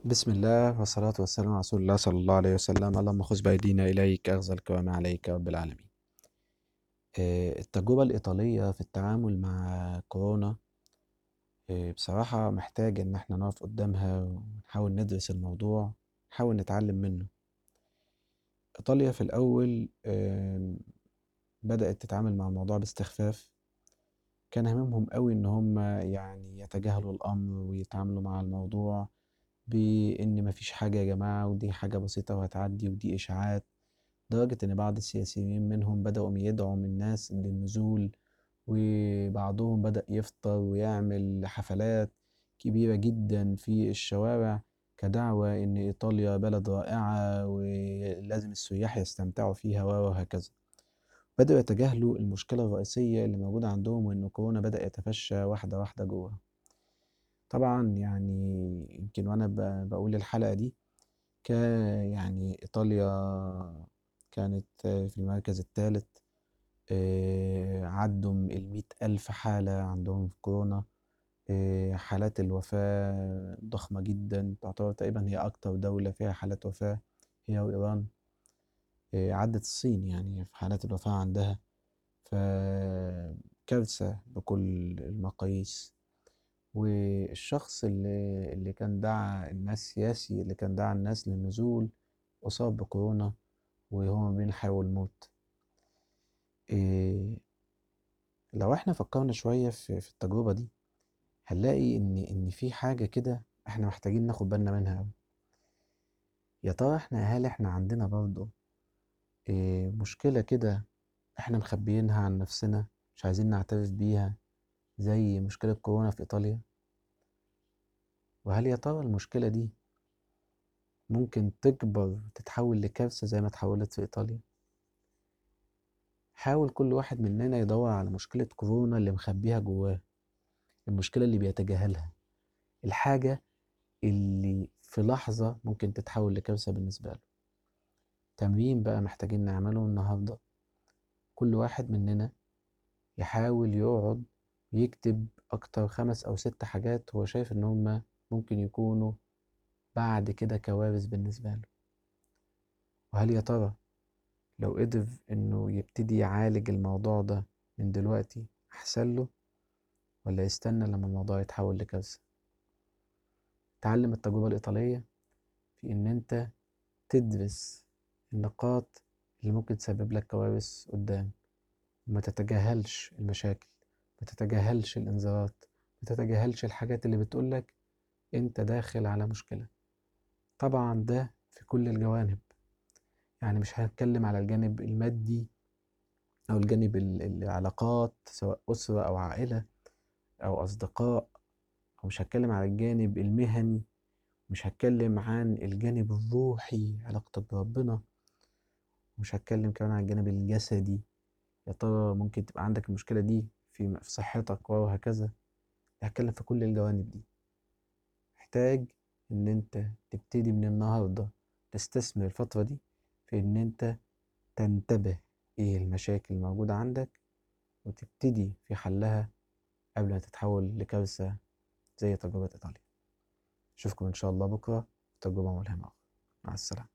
بسم الله والصلاة والسلام على رسول الله صلى الله عليه وسلم اللهم خذ بأيدينا إليك أخذ الكرام عليك رب العالمين آه، التجربة الإيطالية في التعامل مع كورونا آه، بصراحة محتاج إن احنا نقف قدامها ونحاول ندرس الموضوع نحاول نتعلم منه إيطاليا في الأول آه، بدأت تتعامل مع الموضوع باستخفاف كان هممهم قوي إن هم يعني يتجاهلوا الأمر ويتعاملوا مع الموضوع بإن مفيش حاجة يا جماعة ودي حاجة بسيطة وهتعدي ودي إشاعات لدرجة إن بعض السياسيين منهم بدأوا يدعوا من الناس للنزول وبعضهم بدأ يفطر ويعمل حفلات كبيرة جدا في الشوارع كدعوة إن إيطاليا بلد رائعة ولازم السياح يستمتعوا فيها وهكذا بدأوا يتجاهلوا المشكلة الرئيسية اللي موجودة عندهم وإن كورونا بدأ يتفشى واحدة واحدة جوه طبعا يعني يمكن وأنا بقول الحلقة دي ك يعني إيطاليا كانت في المركز الثالث عدوا المية ألف حالة عندهم في كورونا حالات الوفاة ضخمة جدا تعتبر تقريبا هي أكتر دولة فيها حالات وفاة هي وإيران عدت الصين يعني في حالات الوفاة عندها فكارثة بكل المقاييس والشخص اللي, اللي كان دعا الناس سياسي اللي كان دعا الناس للنزول أصاب بكورونا وهو ما بين الحياة والموت إيه لو احنا فكرنا شوية في, في التجربة دي هنلاقي إن إن في حاجة كده احنا محتاجين ناخد بالنا منها أوي يا ترى احنا هل احنا عندنا برضه إيه مشكلة كده احنا مخبيينها عن نفسنا مش عايزين نعترف بيها زي مشكلة كورونا في إيطاليا وهل يا ترى المشكلة دي ممكن تكبر تتحول لكارثة زي ما اتحولت في إيطاليا حاول كل واحد مننا يدور على مشكلة كورونا اللي مخبيها جواه المشكلة اللي بيتجاهلها الحاجة اللي في لحظة ممكن تتحول لكارثة بالنسبة له تمرين بقى محتاجين نعمله النهاردة كل واحد مننا يحاول يقعد يكتب أكتر خمس أو ست حاجات هو شايف إن هما ممكن يكونوا بعد كده كوارث بالنسبة له وهل يا ترى لو قدر إنه يبتدي يعالج الموضوع ده من دلوقتي أحسن له ولا يستنى لما الموضوع يتحول لكارثة تعلم التجربة الإيطالية في إن أنت تدرس النقاط اللي ممكن تسبب لك كوارث قدام وما تتجاهلش المشاكل ما تتجاهلش الإنذارات ما تتجاهلش الحاجات اللي بتقولك أنت داخل على مشكلة طبعا ده في كل الجوانب يعني مش هنتكلم على الجانب المادي أو الجانب العلاقات سواء أسرة أو عائلة أو أصدقاء أو مش هتكلم على الجانب المهني مش هتكلم عن الجانب الروحي علاقتك بربنا مش هتكلم كمان عن الجانب الجسدي يا ترى ممكن تبقى عندك المشكلة دي في في صحتك وهكذا هتكلم في كل الجوانب دي محتاج إن أنت تبتدي من النهاردة تستثمر الفترة دي في إن أنت تنتبه إيه المشاكل الموجودة عندك وتبتدي في حلها قبل ما تتحول لكارثة زي تجربة إيطاليا أشوفكم إن شاء الله بكرة في تجربة ملهمة مع السلامة